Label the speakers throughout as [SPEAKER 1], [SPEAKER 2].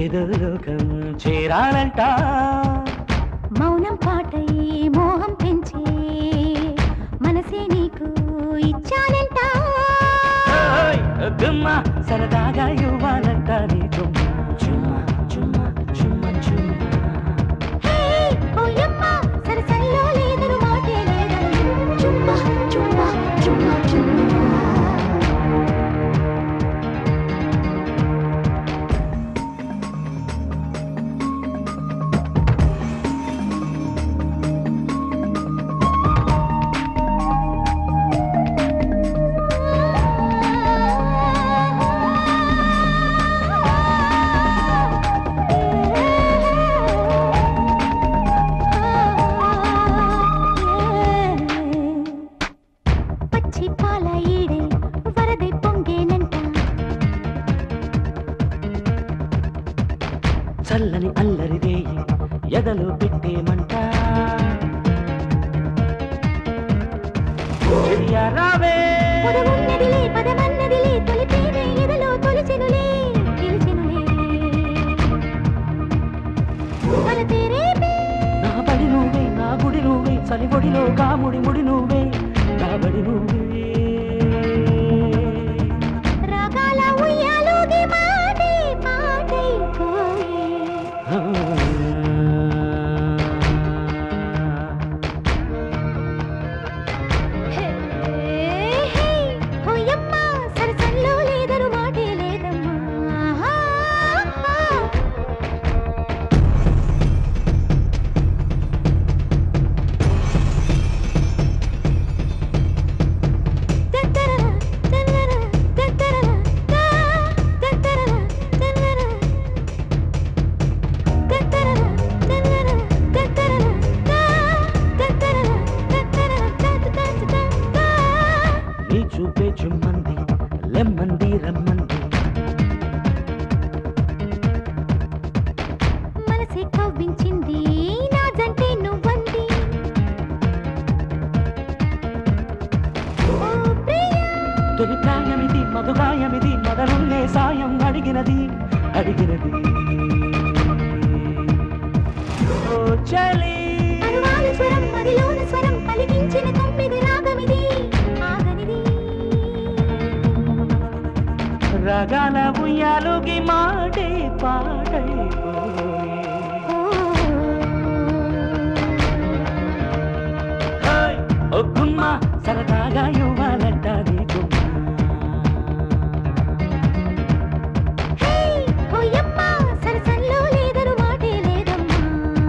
[SPEAKER 1] ఏదో లోకం చేరాలంట
[SPEAKER 2] మౌనం పాటై మోహం పెంచే మనసే నీకు ఇచ్చానంట
[SPEAKER 1] ఓయ్, గుమ్మ సరదాగా ఇవ్వాలంట నీ చుమ్మ చుమ్మ చుమ్మ చుమ్మ చుమ్మ
[SPEAKER 2] హే, ఓయమ్మ, సరసల్లో లేదను మాటే లేదను. చుమ్మా, చుమ్మా, చుమ్మా, చుమ్మా. పచ్చి పాల ఈడే వరదై పొంగేనంట
[SPEAKER 1] చల్లని అల్లరిదేయి ఎదలో పెట్టేమంట చెయ్య రావే
[SPEAKER 2] పొదవున్నదిలే పదమన్నదిలే తొలిపేనే ఎదలో తొలిచెనులే గెలిచెనులే కలతేరేపే
[SPEAKER 1] నా బడి నువ్వే నా గుడి నువ్వే చలిబొడిలో కాముడి ముడి నువ్వే నా బడి నువ్వే
[SPEAKER 2] రాగాల ఉయ్యాలోగి మాటే పాటై పోయే
[SPEAKER 1] ఆ.
[SPEAKER 2] హే హే ఓయమ్మ సరసల్లో లేదను మాటే లేదమ్మా ఆహా. దద్దరల, దద్దరల, దద్దరల, దా, దద్దరల, దద్దరల. దద్దరల, దద్దరల, దద్దరల, దా, దద్దరల, దద్దరల, దద్ద, దద్ద, దద్ద, దా.
[SPEAKER 1] నీ చూపే చుమ్మంది లెమ్మంది రమ్మంది
[SPEAKER 2] మనసే కవ్వించింది నాదంటే నువ్వంది ఓ ప్రియా
[SPEAKER 1] తొలి ప్రాయమిది మధుగాయమిది మొదలున్నే సాయం అడిగినది అడిగినది ఓ చలి
[SPEAKER 2] అనువాద స్వరం మదిలోన స్వరం కలిగించిన తొమ్మిది రాగమిది ఆగనిది
[SPEAKER 1] రగాల ఉయ్యాలుగి మాటే పాడైపోయే
[SPEAKER 2] ఓ
[SPEAKER 1] ఓయ్, ఓ గుమ్మ సరదాగా ఇవ్వాలంట నీ గుమ్మ
[SPEAKER 2] హే ఓయమ్మ సరసల్లో లేదను మాటే లేదమ్మా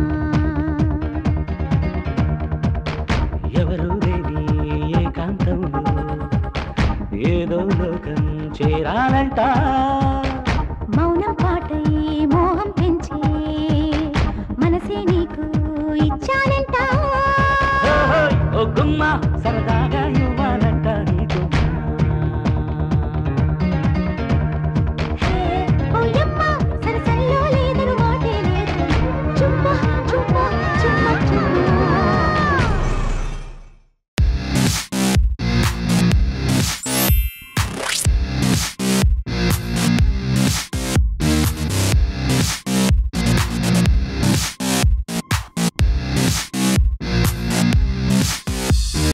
[SPEAKER 1] ఎవరు లేని ఏకాంతంలో ఏదో లోకం చేరాలంట
[SPEAKER 2] మౌనం పాటై మోహం పెంచే మనసే నీకు ఇచ్చాను